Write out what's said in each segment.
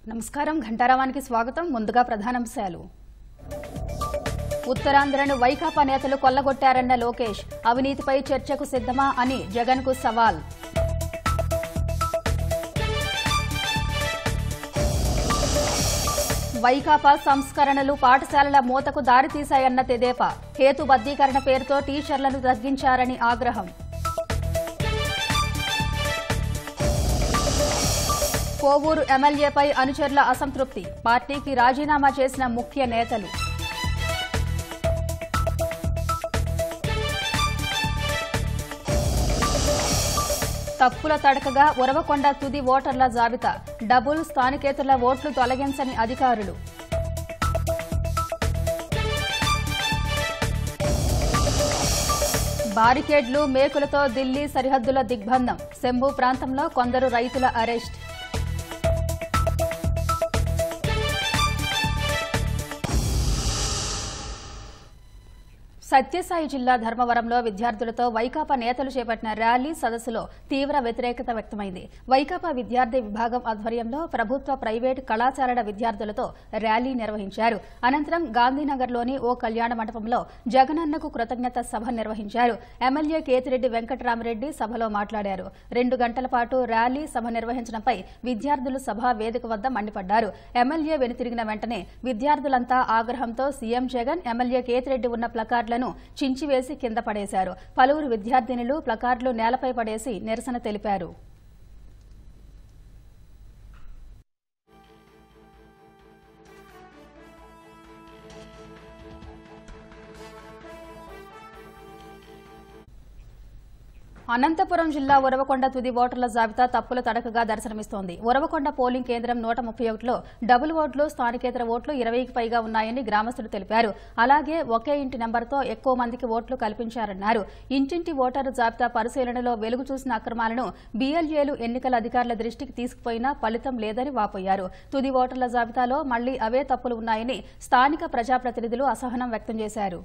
నమస్కారం ఘంటారావానికి స్వాగతం ముందుగా ప్రధానాంశాలు ఉత్తరాంధ్రను వైకాపా నేతలు కొల్లగొట్టారన్న లోకేష్ అవినీతిపై చర్చకు సిద్దమా అని జగన్కు సవాల్ వైకాపా సంస్కరణలు పాఠశాలల మూతకు దారితీశాయన్న తెదేపా హేతుబద్దీకరణ పేరుతో టీచర్లను తగ్గించారని ఆగ్రహం కోవూరు ఎమ్మెల్యేపై అనుచరుల అసంతృప్తి పార్టీకి రాజీనామా చేసిన ముఖ్య నేతలు తప్పుల తడకగా ఉరవకొండ తుది ఓటర్ల జాబితా డబుల్ స్థానికేతరుల ఓట్లు తొలగించని అధికారులు బారికేడ్లు మేకులతో ఢిల్లీ సరిహద్దుల దిగ్బంధం శంభు ప్రాంతంలో కొందరు రైతుల అరెస్ట్ సత్యసాయి జిల్లా ధర్మవరంలో విద్యార్థులతో వైకాపా నేతలు చేపట్టిన ర్యాలీ సదస్సులో తీవ్ర వ్యతిరేకత వ్యక్తమైంది వైకాపా విద్యార్థి విభాగం ఆధ్వర్యంలో ప్రభుత్వ ప్రైవేటు కళాశాలల విద్యార్థులతో ర్యాలీ నిర్వహించారు అనంతరం గాంధీనగర్లోని ఓ కళ్యాణ మండపంలో జగనన్నకు కృతజ్ఞత సభ నిర్వహించారు ఎమ్మెల్యే కేతిరెడ్డి వెంకటరామరెడ్డి సభలో మాట్లాడారు రెండు గంటల పాటు ర్యాలీ సభ నిర్వహించడంపై విద్యార్థులు సభ వేదిక వద్ద మండిపడ్డారు ఎమ్మెల్యే వెనుతిరిగిన వెంటనే విద్యార్థులంతా ఆగ్రహంతో సీఎం జగన్ ఎమ్మెల్యే కేతిరెడ్డి ఉన్న ప్లకార్డులను చించివేసి కింద పడేశారు పలువురు విద్యార్థినులు ప్లకార్డులు నేలపై పడేసి నిరసన తెలిపారు అనంతపురం జిల్లా ఉరవకొండ తుది ఓటర్ల జాబితా తప్పుల తడకగా దర్శనమిస్తోంది ఉరవకొండ పోలింగ్ కేంద్రం నూట ముప్పై ఒకటిలో డబుల్ ఓట్లు స్థానికేతర ఓట్లు ఇరవైకి పైగా ఉన్నాయని గ్రామస్తులు తెలిపారు అలాగే ఒకే ఇంటి నెంబర్తో ఎక్కువ మందికి ఓట్లు కల్పించారన్నారు ఇంటింటి ఓటరు జాబితా పరిశీలనలో వెలుగు చూసిన అక్రమాలను బీఎల్ఏలు ఎన్నికల అధికారుల దృష్టికి తీసుకుపోయినా ఫలితం లేదని వాపోయారు తుది ఓటర్ల జాబితాలో మళ్లీ అవే తప్పులు ఉన్నాయని స్థానిక ప్రజాప్రతినిధులు అసహనం వ్యక్తం చేశారు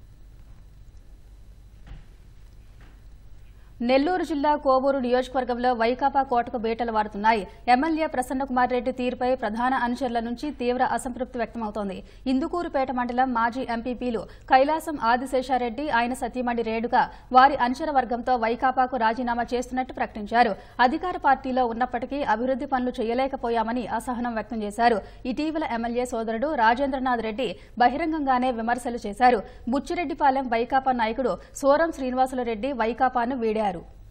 నెల్లూరు జిల్లా కోవూరు నియోజకవర్గంలో వైకాపా కోటకు బీటలు వాడుతున్నాయి ఎమ్మెల్యే ప్రసన్నకుమార్ రెడ్డి తీరుపై ప్రధాన అనుచరుల నుంచి తీవ్ర అసంతృప్తి వ్యక్తమవుతోంది ఇందుకూరుపేట మండలం మాజీ ఎంపీపీలు కైలాసం ఆదిశేషారెడ్డి ఆయన సతీమణి రేణుక వారి అనుచర వర్గంతో వైకాపాకు రాజీనామా చేస్తున్నట్టు ప్రకటించారు అధికార పార్టీలో ఉన్నప్పటికీ అభివృద్ది పనులు చేయలేకపోయామని అసహనం వ్యక్తం చేశారు ఇటీవల ఎమ్మెల్యే సోదరుడు రాజేంద్రనాథ్ రెడ్డి బహిరంగంగానే విమర్శలు చేశారు బుచ్చిరెడ్డిపాలెం వైకాపా నాయకుడు సోరం శ్రీనివాసులరెడ్డి వైకాపాను వీడారు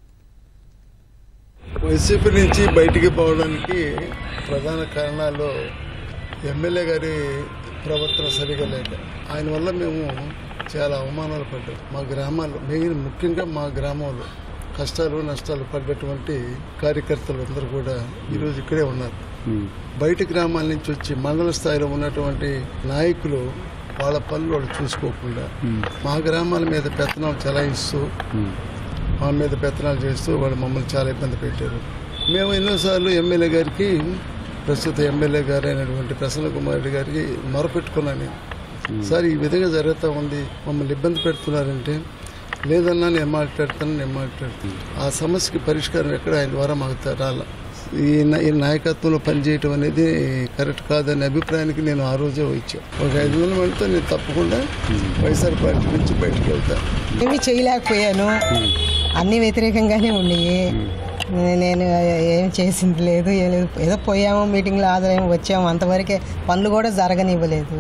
వైసీపీ నుంచి బయటికి పోవడానికి ప్రధాన కారణాలు ఎమ్మెల్యే గారి ప్రవర్తన సరిగా లేక ఆయన వల్ల మేము చాలా అవమానాలు పడ్డాం మా గ్రామాల్లో మెయిన్ ముఖ్యంగా మా గ్రామంలో కష్టాలు నష్టాలు పడ్డటువంటి కార్యకర్తలు అందరూ కూడా ఈరోజు ఇక్కడే ఉన్నారు బయట గ్రామాల నుంచి వచ్చి మండల స్థాయిలో ఉన్నటువంటి నాయకులు వాళ్ళ పనులు వాళ్ళు చూసుకోకుండా మా గ్రామాల మీద పెత్తనం చెలాయిస్తూ మా మీద పెత్తనాలు చేస్తూ వాళ్ళు మమ్మల్ని చాలా ఇబ్బంది పెట్టారు మేము ఎన్నోసార్లు ఎమ్మెల్యే గారికి ప్రస్తుత ఎమ్మెల్యే గారు అయినటువంటి ప్రసన్న కుమార్ రెడ్డి గారికి మొరపెట్టుకున్నాను నేను సార్ ఈ విధంగా జరుగుతూ ఉంది మమ్మల్ని ఇబ్బంది పెడుతున్నారంటే లేదన్నా నేను మాట్లాడతాను నేను మాట్లాడతాను ఆ సమస్యకి పరిష్కారం ఎక్కడ ఆయన ద్వారా మాకు త- రాల ఈ నా- ఈ నాయకత్వంలో పనిచేయటం అనేది కరెక్ట్ కాదనే అభిప్రాయానికి నేను ఆ రోజే వచ్చాను ఒక ఐదు వందల మందితో నేను తప్పకుండా వైఎస్ఆర్ పార్టీ నుంచి బయటకు వెళ్తాను ఏమి చేయలేకపోయాను అన్ని వ్యతిరేకంగానే ఉన్నాయి నేను ఏం చేసింది లేదు ఏం లేదు ఏదో పోయాము మీటింగ్లో హాజరయ్యాము వచ్చాము అంతవరకే పనులు కూడా జరగనివ్వలేదు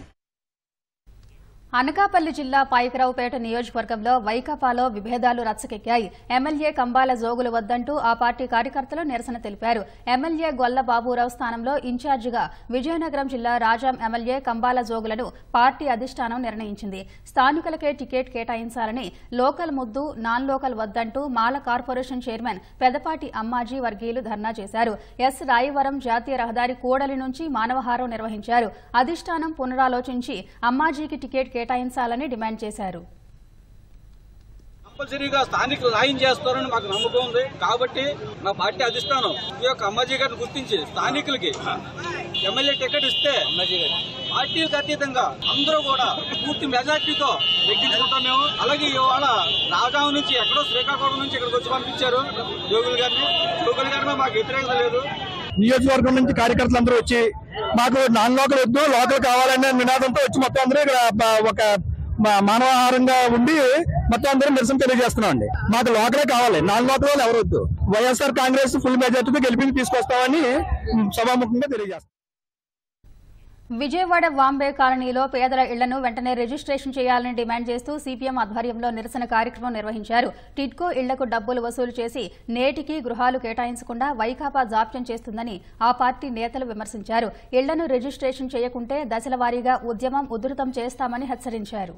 అనకాపల్లి జిల్లా పాయకరావుపేట నియోజకవర్గంలో వైకాపాలో విభేదాలు రచ్చకెక్కాయి ఎమ్మెల్యే కంబాల జోగులు వద్దంటూ ఆ పార్టీ కార్యకర్తలు నిరసన తెలిపారు ఎమ్మెల్యే గొల్ల బాబురావు స్థానంలో ఇన్ఛార్జిగా విజయనగరం జిల్లా రాజాం ఎమ్మెల్యే కంబాల జోగులను పార్టీ అధిష్టానం నిర్ణయించింది స్థానికులకే టికెట్ కేటాయించాలని లోకల్ ముద్దు నాన్ లోకల్ వద్దంటూ మాల కార్పొరేషన్ చైర్మన్ పెదపాటి అమ్మాజీ వర్గీయులు ధర్నా చేశారు ఎస్ రాయవరం జాతీయ రహదారి కూడలి నుంచి మానవహారం నిర్వహించారు అధిష్టానం పునరాలోచించి అమ్మాజీకి టికెట్ కేటాయించాలని డిమాండ్ చేశారు కంపల్సరీగా స్థానికులు సాయం చేస్తారని మాకు నమ్మకం ఉంది కాబట్టి మా పార్టీ అధిష్టానం ఈ యొక్క అమ్మాజీ గారిని గుర్తించి స్థానికులకి ఎమ్మెల్యే టికెట్ ఇస్తే పార్టీలకు అతీతంగా అందరూ కూడా పూర్తి మెజార్టీతో ఎక్కించుకుంటాం మేము అలాగే ఇవాళ రాజాం నుంచి ఎక్కడో శ్రీకాకుళం నుంచి ఇక్కడికి వచ్చి పంపించారు జోగులు గారిని జోగులు గారి మీద మాకు వ్యతిరేకత లేదు నియోజకవర్గం నుంచి కార్యకర్తలు అందరూ వచ్చి మాకు నాన్ లోకల్ వద్దు లోకల్ కావాలనే నినాదంతో వచ్చి మొత్తం అందరూ ఇక్కడ బ- ఒక మా- మానవాహారంగా ఉండి మొత్తం అందరూ నిరసన తెలియజేస్తున్నాం అండి మాకు లోకలే కావాలి నాన్ లోకల్ వాళ్ళు ఎవరు వద్దు వైఎస్ఆర్ కాంగ్రెస్ ఫుల్ మెజార్టీతో గెలిపించి తీసుకొస్తామని ఉమ్, సభాముఖంగా తెలియజేస్తాం విజయవాడ వాంబే కాలనీలో పేదల ఇళ్లను వెంటనే రిజిస్ట్రేషన్ చేయాలని డిమాండ్ చేస్తూ సిపిఎం ఆధ్వర్యంలో నిరసన కార్యక్రమం నిర్వహించారు టిడ్కో ఇళ్లకు డబ్బులు వసూలు చేసి నేటికి గృహాలు కేటాయించకుండా వైకాపా జాప్యం చేస్తుందని ఆ పార్టీ నేతలు విమర్శించారు ఇళ్లను రిజిస్ట్రేషన్ చేయకుంటే దశల వారీగా ఉద్యమం ఉధృతం చేస్తామని హెచ్చరించారు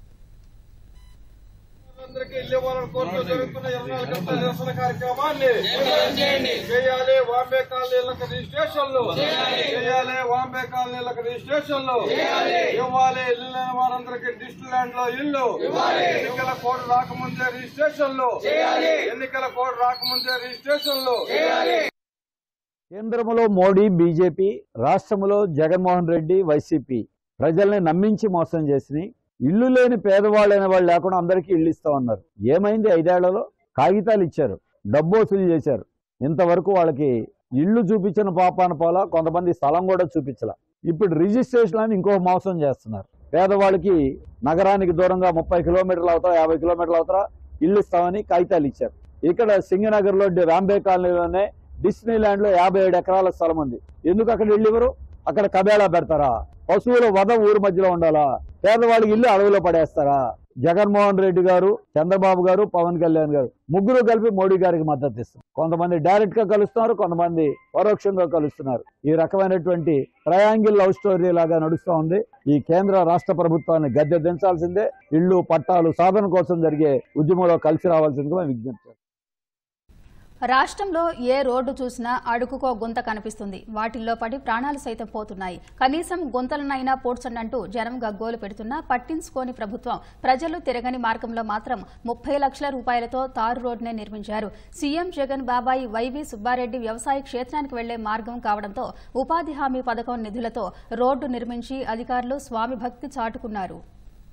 అందరికీ ఇల్లు ఇవ్వాలని కోరుతూ జరుగుతున్న ఇరవై నాలుగు గంటల నిరసన కార్యక్రమాన్ని చేయాలి వాంబే కాలనీలకు రిజిస్ట్రేషన్లు చేయాలి వాంబే కాలనీలకు రిజిస్ట్రేషన్లు ఇవ్వాలి ఇల్లు లేని వారందరికీ డిజిటల్ ల్యాండ్ లో ఇల్లు ఎన్నికల కోడ్ రాకముందే రిజిస్ట్రేషన్లు ఎన్నికల కోడ్ రాకముందే రిజిస్ట్రేషన్లు కేంద్రంలో మోడీ బీజేపీ రాష్ట్రంలో జగన్మోహన్ రెడ్డి వైసీపీ ప్రజల్ని నమ్మించి మోసం చేసి ఇల్లు లేని పేదవాళ్ళైన వాళ్ళు లేకుండా అందరికీ ఇల్లు ఇస్తామన్నారు ఏమైంది ఐదేళ్లలో కాగితాలు ఇచ్చారు డబ్బు వసూలు చేశారు ఇంతవరకు వాళ్ళకి ఇల్లు చూపించిన పాపాన పోలా కొంతమంది స్థలం కూడా చూపించాల ఇప్పుడు రిజిస్ట్రేషన్ అని ఇంకో మోసం చేస్తున్నారు పేదవాళ్ళకి నగరానికి దూరంగా ముప్పై కిలోమీటర్లు అవుతారా యాభై కిలోమీటర్లు అవుతారా ఇల్లు ఇస్తామని కాగితాలు ఇచ్చారు ఇక్కడ సింగనగర్లో రాంబే కాలనీలోనే డిస్నీ ల్యాండ్ లో యాభై ఏడు ఎకరాల స్థలం ఉంది ఎందుకు అక్కడ ఇల్లు ఇవ్వరు అక్కడ కబేళా పెడతారా పశువుల వద ఊరు మధ్యలో ఉండాలా పేదవాళ్ళకి ఇల్లు అడవిలో పడేస్తారా జగన్మోహన్ రెడ్డి గారు చంద్రబాబు గారు పవన్ కళ్యాణ్ గారు ముగ్గురు కలిపి మోడీ గారికి మద్దతు ఇస్తారు కొంతమంది డైరెక్ట్ గా కలుస్తున్నారు కొంతమంది పరోక్షంగా కలుస్తున్నారు ఈ రకమైనటువంటి ట్రయాంగిల్ లవ్ స్టోరీ లాగా నడుస్తూ ఉంది ఈ కేంద్ర రాష్ట్ర ప్రభుత్వాన్ని గద్దె దించాల్సిందే ఇళ్ళు పట్టాలు సాధన కోసం జరిగే ఉద్యమంలో కలిసి రావాల్సిందిగా మేము విజ్ఞప్తి చేస్తాం. రాష్ట్రంలో ఏ రోడ్డు చూసినా అడుగుకో గుంత కనిపిస్తుంది వాటిల్లో పడి ప్రాణాలు సైతం పోతున్నాయి కనీసం గుంతలనైనా పోడ్చండంటూ జనం గగ్గోలు పెడుతున్నా పట్టించుకోని ప్రభుత్వం ప్రజలు తిరగని మార్గంలో మాత్రం ముప్పై లక్షల రూపాయలతో తారు రోడ్డునే నిర్మించారు సీఎం జగన్ బాబాయి వైవి సుబ్బారెడ్డి వ్యవసాయ క్షేత్రానికి వెళ్లే మార్గం కావడంతో ఉపాధి హామీ పథకం నిధులతో రోడ్డు నిర్మించి అధికారులు స్వామి భక్తి చాటుకున్నారు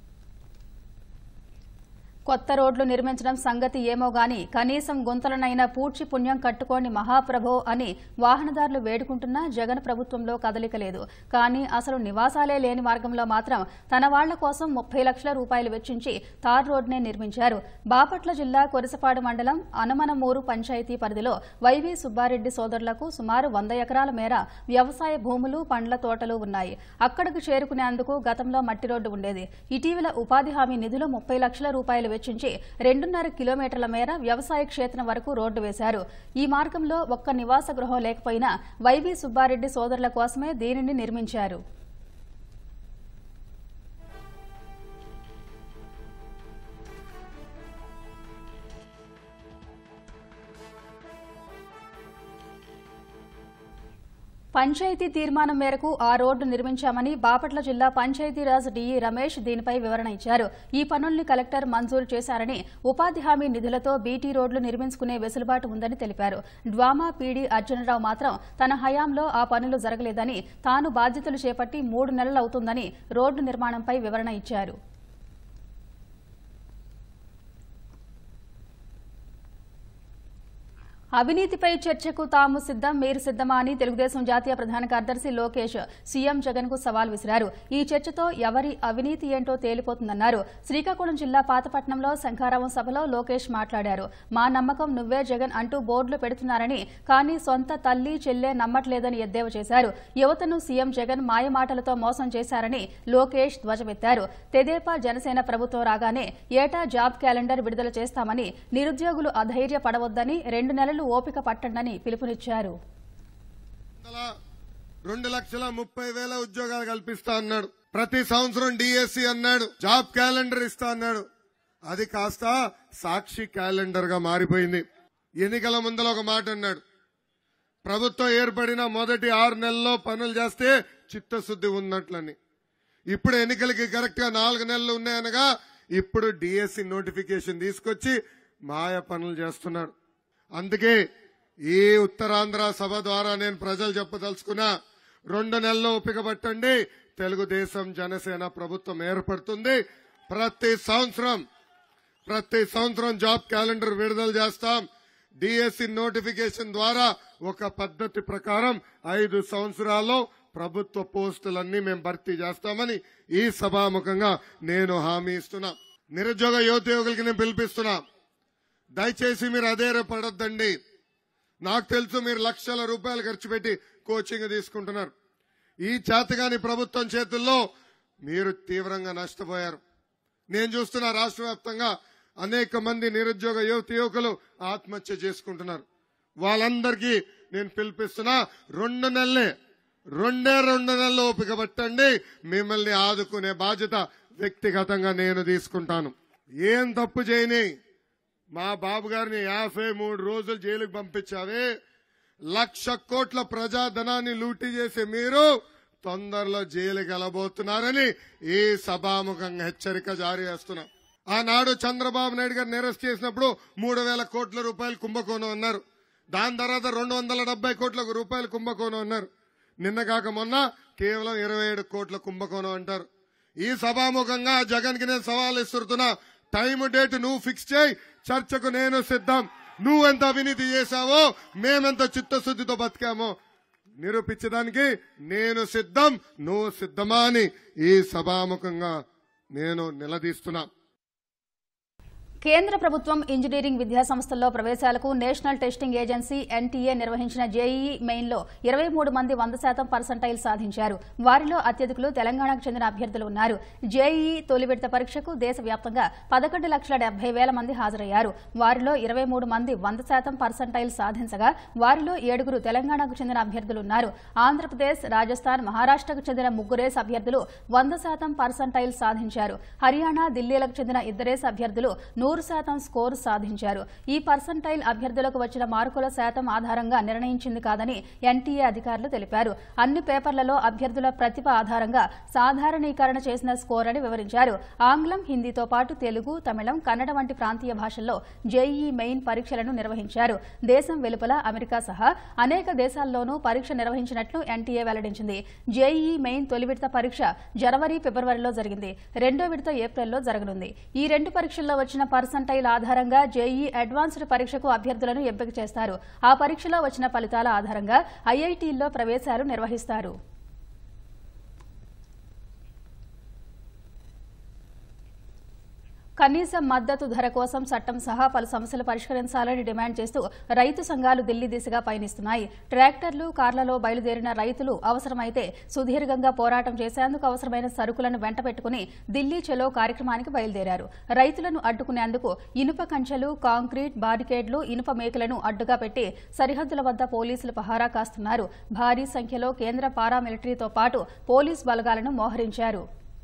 కొత్త రోడ్లు నిర్మించడం సంగతి ఏమో గాని కనీసం గుంతలనైనా పూడ్చి పుణ్యం కట్టుకోని మహాప్రభో అని వాహనదారులు వేడుకుంటున్నా జగన్ ప్రభుత్వంలో కదలిక లేదు కానీ అసలు నివాసాలే లేని మార్గంలో మాత్రం తన వాళ్ల కోసం ముప్పై లక్షల రూపాయలు వెచ్చించి తార్ రోడ్నే నిర్మించారు బాపట్ల జిల్లా కొరిసపాడు మండలం అనమనమూరు పంచాయతీ పరిధిలో వైవి సుబ్బారెడ్డి సోదరులకు సుమారు వంద ఎకరాల మేర వ్యవసాయ భూములు పండ్ల తోటలు ఉన్నాయి అక్కడకు చేరుకునేందుకు గతంలో మట్టి రోడ్డు ఉండేది ఇటీవల ఉపాధి హామీ నిధులు ముప్పై లక్షల రూపాయలు వెచ్చించి రెండున్నర కిలోమీటర్ల మేర వ్యవసాయ క్షేత్రం వరకు రోడ్డు వేశారు ఈ మార్గంలో ఒక్క నివాస గృహం లేకపోయినా వైవి సుబ్బారెడ్డి సోదరుల కోసమే దీనిని నిర్మించారు పంచాయతీ తీర్మానం మేరకు ఆ రోడ్డు నిర్మించామని బాపట్ల జిల్లా పంచాయతీరాజ్ డీఈ రమేష్ దీనిపై వివరణ ఇచ్చారు ఈ పనుల్ని కలెక్టర్ మంజూరు చేశారని ఉపాధి హామీ నిధులతో బీటీ రోడ్లు నిర్మించుకునే వెసులుబాటు ఉందని తెలిపారు డ్వామా పీడీ అర్జునరావు మాత్రం తన హయాంలో ఆ పనులు జరగలేదని తాను బాధ్యతలు చేపట్టి మూడు నెలలవుతుందని రోడ్డు నిర్మాణంపై వివరణ ఇచ్చారు అవినీతిపై చర్చకు తాము సిద్దం మీరు సిద్దమా అని తెలుగుదేశం జాతీయ ప్రధాన కార్యదర్శి లోకేష్ సీఎం జగన్ కు సవాల్ విసిరారు ఈ చర్చతో ఎవరి అవినీతి ఏంటో తేలిపోతుందన్నారు శ్రీకాకుళం జిల్లా పాతపట్నంలో శంఖారావం సభలో లోకేష్ మాట్లాడారు మా నమ్మకం నువ్వే జగన్ అంటూ బోర్డులు పెడుతున్నారని కానీ సొంత తల్లి చెల్లె నమ్మట్లేదని ఎద్దేవా చేశారు యువతను సీఎం జగన్ మాయమాటలతో మోసం చేశారని లోకేష్ ధ్వజమెత్తారు తెదేపా జనసేన ప్రభుత్వం రాగానే ఏటా జాబ్ క్యాలెండర్ విడుదల చేస్తామని నిరుద్యోగులు అధైర్యపడవద్దని రెండు నెలలు ఓపిక పట్టండని పిలుపునిచ్చారు రెండు లక్షల ముప్పై వేల ఉద్యోగాలు కల్పిస్తా అన్నాడు ప్రతి సంవత్సరం డిఎస్సి అన్నాడు జాబ్ క్యాలెండర్ ఇస్తా అన్నాడు అది కాస్త సాక్షి క్యాలెండర్ గా మారిపోయింది ఎన్నికల ముందల ఒక మాట అన్నాడు ప్రభుత్వం ఏర్పడిన మొదటి ఆరు నెలల్లో పనులు చేస్తే చిత్తశుద్ధి ఉన్నట్లని ఇప్పుడు ఎన్నికలకి కరెక్ట్ గా నాలుగు నెలలు ఉన్నాయనగా ఇప్పుడు డిఎస్సి నోటిఫికేషన్ తీసుకొచ్చి మాయ పనులు చేస్తున్నాడు అందుకే ఈ ఉత్తరాంధ్ర సభ ద్వారా నేను ప్రజలు చెప్పదలుచుకున్నా రెండు నెలలు ఓపిక పట్టండి తెలుగుదేశం జనసేన ప్రభుత్వం ఏర్పడుతుంది ప్రతి సంవత్సరం ప్రతి సంవత్సరం జాబ్ క్యాలెండర్ విడుదల చేస్తాం డిఎస్సి నోటిఫికేషన్ ద్వారా ఒక పద్ధతి ప్రకారం ఐదు సంవత్సరాల్లో ప్రభుత్వ పోస్టులన్నీ మేము భర్తీ చేస్తామని ఈ సభాముఖంగా నేను హామీ ఇస్తున్నా నిరుద్యోగ యువతయోగులకి నేను పిలిపిస్తున్నా దయచేసి మీరు అదే పడద్దండి నాకు తెలుసు మీరు లక్షల రూపాయలు ఖర్చు పెట్టి కోచింగ్ తీసుకుంటున్నారు ఈ చేతగాని ప్రభుత్వం చేతుల్లో మీరు తీవ్రంగా నష్టపోయారు నేను చూస్తున్న రాష్ట్ర వ్యాప్తంగా అనేక మంది నిరుద్యోగ యువత యువకులు ఆత్మహత్య చేసుకుంటున్నారు వాళ్ళందరికీ నేను పిలిపిస్తున్నా రెండు నెలలే రెండే రెండు నెలలు ఓపిక పట్టండి మిమ్మల్ని ఆదుకునే బాధ్యత వ్యక్తిగతంగా నేను తీసుకుంటాను ఏం తప్పు చేయని మా బాబు గారిని యాభై మూడు రోజులు జైలుకు పంపించావే లక్ష కోట్ల ప్రజాధనాన్ని లూటీ చేసే మీరు తొందరలో జైలుకి వెళ్ళబోతున్నారని ఈ సభాముఖంగా హెచ్చరిక జారీ చేస్తున్నా ఆనాడు చంద్రబాబు నాయుడు గారిని అరెస్ట్ చేసినప్పుడు మూడు వేల కోట్ల రూపాయలు కుంభకోణం అన్నారు దాని తర్వాత రెండు వందల డెబ్బై కోట్ల రూపాయలు కుంభకోణం అన్నారు నిన్న కాక మొన్న కేవలం ఇరవై ఏడు కోట్ల కుంభకోణం అంటారు ఈ సభాముఖంగా జగన్ కి నేను సవాల్ ఇస్తున్నా టైం డేట్ నువ్వు ఫిక్స్ చేయి చర్చకు నేను సిద్ధం నువ్వెంత అవినీతి చేశావో మేమెంత చిత్తశుద్ధితో బతికామో నిరూపించడానికి నేను సిద్ధం నువ్వు సిద్ధమా అని ఈ సభాముఖంగా నేను నిలదీస్తున్నా కేంద్ర ప్రభుత్వం ఇంజనీరింగ్ విద్యా సంస్థల్లో ప్రవేశాలకు నేషనల్ టెస్టింగ్ ఏజెన్సీ ఎన్టీఏ నిర్వహించిన జేఈఈ మెయిన్లో ఇరవై మూడు మంది వంద శాతం పర్సంటైల్ సాధించారు వారిలో అత్యధికులు తెలంగాణకు చెందిన అభ్యర్థులు ఉన్నారు జేఈఈ తొలి విడత పరీక్షకు దేశవ్యాప్తంగా పదకొండు లక్షల డెబ్బై వేల మంది హాజరయ్యారు వారిలో ఇరవై మూడు మంది వంద శాతం పర్సంటైల్ సాధించగా వారిలో ఏడుగురు తెలంగాణకు చెందిన అభ్యర్థులు ఉన్నారు ఆంధ్రప్రదేశ్ రాజస్థాన్ మహారాష్ట్రకు చెందిన ముగ్గురేస్ అభ్యర్థులు వంద శాతం పర్సంటైల్ సాధించారు హర్యానా ఢిల్లీలకు చెందిన ఇద్దరేస్ అభ్యర్థులు నూరు శాతం స్కోరు సాధించారు ఈ పర్సంటైల్ అభ్యర్థులకు వచ్చిన మార్కుల శాతం ఆధారంగా నిర్ణయించింది కాదని ఎన్టీఏ అధికారులు తెలిపారు అన్ని పేపర్లలో అభ్యర్థుల ప్రతిభ ఆధారంగా సాధారణీకరణ చేసిన స్కోర్ అని వివరించారు ఆంగ్లం హిందీతో పాటు తెలుగు తమిళం కన్నడ వంటి ప్రాంతీయ భాషల్లో జేఈఈ మెయిన్ పరీక్షలను నిర్వహించారు దేశం వెలుపల అమెరికా సహా అనేక దేశాల్లోనూ పరీక్ష నిర్వహించినట్లు ఎన్టీఏ వెల్లడించింది జేఈఈ మెయిన్ తొలి విడత పరీక్ష జనవరి ఫిబ్రవరిలో జరిగింది రెండో విడత ఏప్రిల్లో జరగనుంది ఈ రెండు పరీక్షల్లో వచ్చిన పర్సంటైల్ ఆధారంగా జేఈ అడ్వాన్స్డ్ పరీక్షకు అభ్యర్థులను ఎంపిక చేస్తారు ఆ పరీక్షలో వచ్చిన ఫలితాల ఆధారంగా ఐఐటీల్లో ప్రవేశాలు నిర్వహిస్తారు కనీస మద్దతు ధర కోసం చట్టం సహా పలు సమస్యలు పరిష్కరించాలని డిమాండ్ చేస్తూ రైతు సంఘాలు ఢిల్లీ దిశగా పయనిస్తున్నాయి ట్రాక్టర్లు కార్లలో బయలుదేరిన రైతులు అవసరమైతే సుదీర్ఘంగా పోరాటం చేసేందుకు అవసరమైన సరుకులను వెంట పెట్టుకుని ఢిల్లీ చెలో కార్యక్రమానికి బయలుదేరారు రైతులను అడ్డుకునేందుకు ఇనుప కంచెలు కాంక్రీట్ బారికేడ్లు ఇనుప మేకలను అడ్డుగా పెట్టి సరిహద్దుల వద్ద పోలీసులు పహారా కాస్తున్నారు భారీ సంఖ్యలో కేంద్ర పారామిలిటరీతో పాటు పోలీస్ బలగాలను మోహరించారు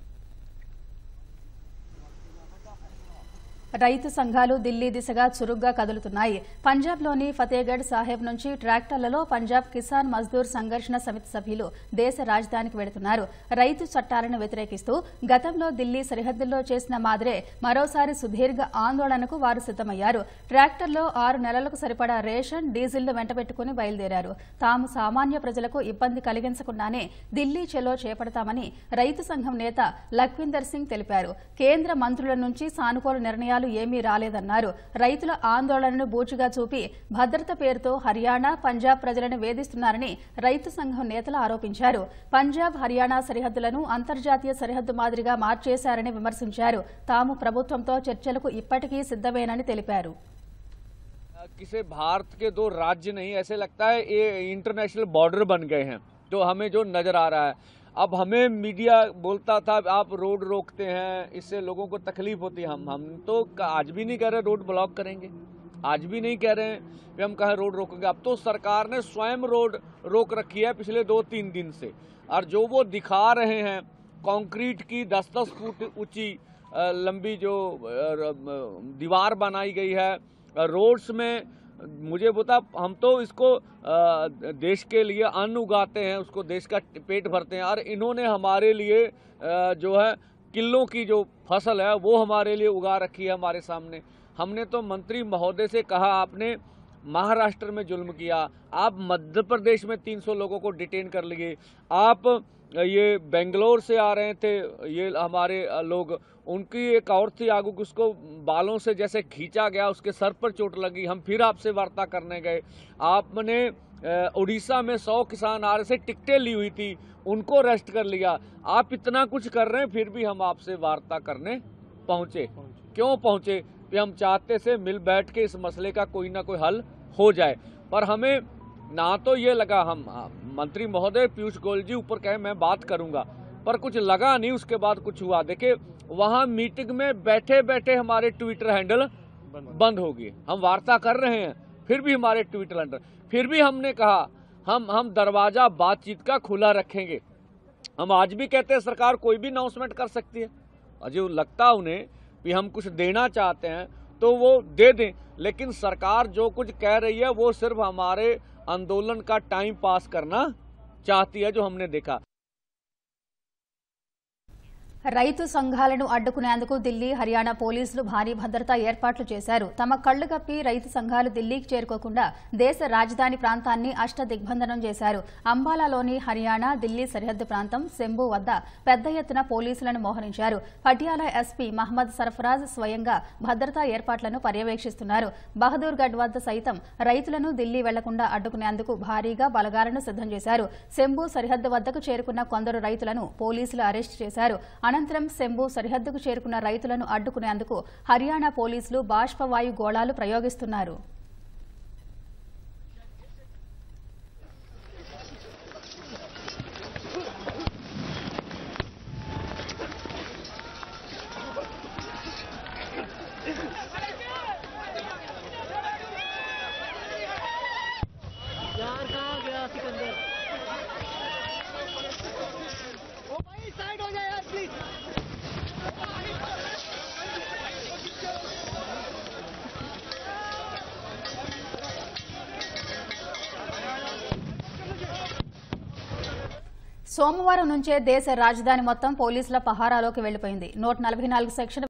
రైతు సంఘాలు ఢిల్లీ దిశగా చురుగ్గా కదులుతున్నాయి పంజాబ్లోని ఫతేగఢ్ సాహెబ్ నుంచి ట్రాక్టర్లలో పంజాబ్ కిసాన్ మజ్దూర్ సంఘర్షణ సమితి సభ్యులు దేశ రాజధానికి వెడుతున్నారు రైతు చట్టాలను వ్యతిరేకిస్తూ గతంలో ఢిల్లీ సరిహద్దుల్లో చేసిన మాదిరే మరోసారి సుదీర్ఘ ఆందోళనకు వారు సిద్దమయ్యారు ట్రాక్టర్లో ఆరు నెలలకు సరిపడా రేషన్ డీజిల్ను వెంటబెట్టుకుని బయలుదేరారు తాము సామాన్య ప్రజలకు ఇబ్బంది కలిగించకుండానే ఢిల్లీ చెలో చేపడతామని రైతు సంఘం నేత లఖ్విందర్ సింగ్ తెలిపారు కేంద్ర మంత్రుల నుంచి సానుకూల నిర్ణయాలు ఏమీ రాలేదన్నారు రైతుల ఆందోళనను బూచిగా చూపి భద్రత పేరుతో హర్యానా పంజాబ్ ప్రజలను వేధిస్తున్నారని రైతు సంఘం నేతలు ఆరోపించారు పంజాబ్ హర్యానా సరిహద్దులను అంతర్జాతీయ సరిహద్దు మాదిరిగా మార్చేశారని విమర్శించారు తాము ప్రభుత్వంతో చర్చలకు ఇప్పటికీ సిద్దమేనని తెలిపారు किसे भारत के दो राज्य नहीं ऐसे लगता है ये इंटरनेशनल बॉर्डर बन गए हैं जो हमें जो नजर आ रहा है अब हमें मीडिया बोलता था आप रोड रोकते हैं इससे लोगों को तकलीफ होती है हम हम तो आज भी नहीं कह रहे रोड ब्लॉक करेंगे आज भी नहीं कह रहे हैं कि हम कहें रोड रोकेंगे अब तो सरकार ने स्वयं रोड रोक रखी है पिछले दो तीन दिन से और जो वो दिखा रहे हैं कंक्रीट की दस दस फुट ऊंची अ, लंबी जो अ, दीवार बनाई गई है रोड्स में मुझे बता हम तो इसको अ, देश के लिए अन्न उगाते हैं उसको देश का पेट भरते हैं और इन्होंने हमारे लिए अ, जो है किलों की जो फसल है वो हमारे लिए उगा रखी है हमारे सामने हमने तो मंत्री महोदय से कहा आपने महाराष्ट्र में जुल्म किया आप मध्य प्रदेश में 300 लोगों को डिटेन कर लिए आप ये बेंगलोर से आ रहे थे ये हमारे अ, लोग उनकी एक और थी आगू कि उसको बालों से जैसे खींचा गया उसके सर पर चोट लगी हम फिर आपसे वार्ता करने गए आपने अ, उड़ीसा में सौ किसान आ रहे थे टिकटें ली हुई थी उनको अरेस्ट कर लिया आप इतना कुछ कर रहे हैं फिर भी हम आपसे वार्ता करने पहुंचे क्यों पहुंचे कि हम चाहते से मिल बैठ के इस मसले का कोई ना कोई हल हो जाए पर हमें ना तो ये लगा हम हाँ, मंत्री महोदय पीयूष गोयल जी ऊपर कहे मैं बात करूंगा पर कुछ लगा नहीं उसके बाद कुछ हुआ देखिए वहां मीटिंग में बैठे बैठे हमारे ट्विटर हैंडल बंद हो गए हम वार्ता कर रहे हैं फिर भी हमारे ट्विटर हैंडल फिर भी हमने कहा हम हम दरवाजा बातचीत का खुला रखेंगे हम आज भी कहते हैं सरकार कोई भी अनाउंसमेंट कर सकती है और जो लगता उन्हें कि हम कुछ देना चाहते हैं तो वो दे दें लेकिन सरकार जो कुछ कह रही है वो सिर्फ हमारे आंदोलन का टाइम पास करना चाहती है जो हमने देखा రైతు సంఘాలను అడ్డుకునేందుకు ఢిల్లీ హర్యానా పోలీసులు భారీ భద్రతా ఏర్పాట్లు చేశారు తమ కళ్లు కప్పి రైతు సంఘాలు ఢిల్లీకి చేరుకోకుండా దేశ రాజధాని ప్రాంతాన్ని అష్ట దిగ్బంధనం చేశారు అంబాలాలోని హర్యానా ఢిల్లీ సరిహద్దు ప్రాంతం శంభు వద్ద పెద్ద ఎత్తున పోలీసులను మోహరించారు పటియాలా ఎస్పీ మహమ్మద్ సర్ఫరాజ్ స్వయంగా భద్రతా ఏర్పాట్లను పర్యవేక్షిస్తున్నారు బహదూర్గఢ్ వద్ద సైతం రైతులను ఢిల్లీ వెళ్లకుండా అడ్డుకునేందుకు భారీగా బలగాలను సిద్దం చేశారు శంభు సరిహద్దు వద్దకు చేరుకున్న కొందరు రైతులను పోలీసులు అరెస్టు చేశారు అనంతరం శంభు సరిహద్దుకు చేరుకున్న రైతులను అడ్డుకునేందుకు హర్యానా పోలీసులు బాష్పవాయు గోళాలు ప్రయోగిస్తున్నారు సోమవారం నుంచే దేశ రాజధాని మొత్తం పోలీసుల పహారాలోకి వెళ్లిపోయింది నూట నలభై నాలుగు సెక్షన్